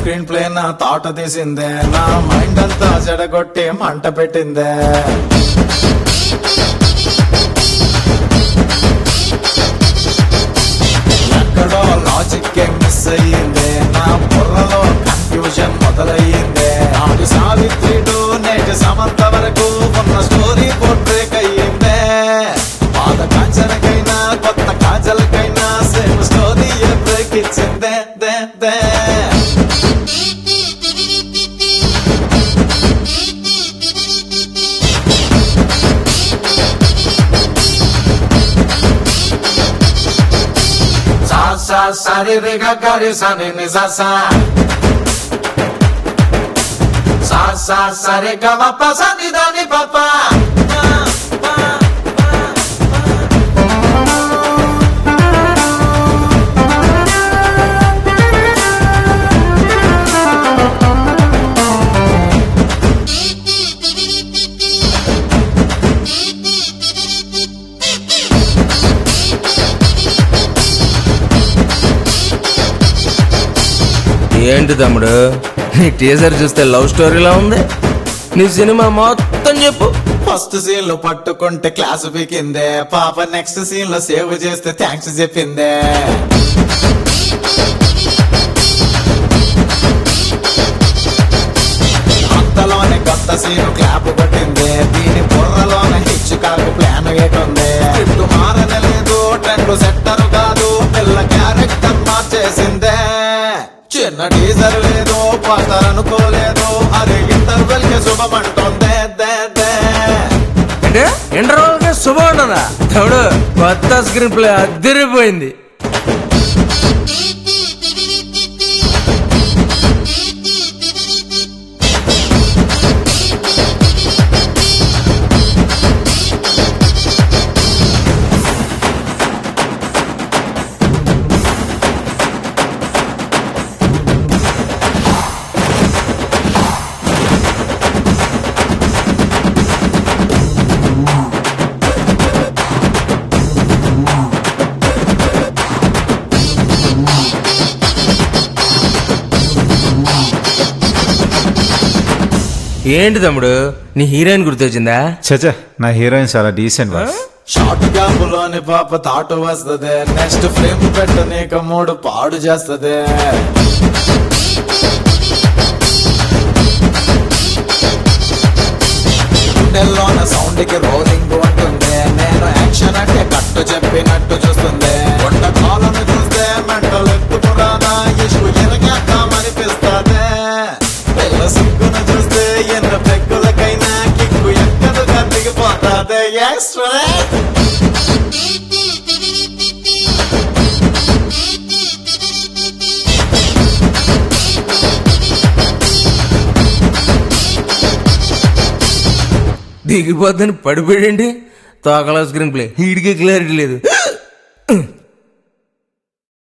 screen play నా తాట తీసిందే నా మైండ్ అంతా చెడగొట్టి మంట పెట్టిందే ఎక్కడో లాజిక్ మిస్ అయ్యిందే నా బుర్రలో కన్ఫ్యూజన్ మొదలయ్యిందే నాడు సావిత్రి టు నేటి సమంత వరకు ఉన్న స్టోరీ పోర్ట్రేక్ అయ్యిందే పాత కాంచనకైనా కొత్త కాజలకైనా సేమ్ స్టోరీ బ్రేక్ ఇచ్చిందే దే దే సా సా సరి రి గ గ రి స ని ని స సా సా సా సరి గ మ ప స ని ద ని ప ప ఏంటి తమ్ముడు నీ టీజర్ చూస్తే లవ్ స్టోరీలా ఉంది నీ సినిమా మొత్తం చెప్పు ఫస్ట్ సీన్ లో పట్టుకుంటే క్లాస్ పీకిందే పాప నెక్స్ట్ సీన్ లో సేవ్ చేస్తే థ్యాంక్స్ చెప్పిందే అంతలోనే కొత్త సీన్ క్లాప్ కొట్టిందే దీని బుర్రలోన హిచ్ కాకు ప్లాన్ ఏటుంది స్క్రిప్ట్ మారనే లేదు ట్రెండ్ సెట్టర్ కాదు పిల్ల క్యారెక్టర్ మార్చేసిందే చిన్న టీజర్ లేదు పాతారనుకోలేదు అది ఇంటర్వెల్ కి శుభమంటుందే దే దే అంటే ఇంటర్వల్ గా శుభం తమ్ముడు కొత్త స్క్రీన్ ప్లే అదిరిపోయింది ఏంటి తమ్ముడు నీ హీరోయిన్ గుర్తొచ్చిందా చచ్చా నా హీరోయిన్ చాలా డీసెంట్ బాస్ షార్ట్ గ్యాప్ లోని పాప తాటు వస్తదే నెక్స్ట్ ఫ్రేమ్ పెట్ట నీక మూడు పాడు చేస్తదే గుండెల్లోన సౌండ్ కి రోలింగ్ ఉంటుంది నేను యాక్షన్ అంటే కట్టు చెప్పినట్టు చూస్తుంది కొండ కాలను చూస్తే మెంటల్ ఎత్తుకురానా ఇష్కు ఎనగేద్దామనిపిస్తుంది పిల్ల సిగ్గును చూస్తే ఎన్న పెక్కులకైనా కిక్కు ఎక్కడుగా దిగిపోతాదే ఎక్స్ట్రా దిగిపోద్దని పడిపోయాడండి తోకలో స్క్రీన్ ప్లే హీడికి క్లారిటీ లేదు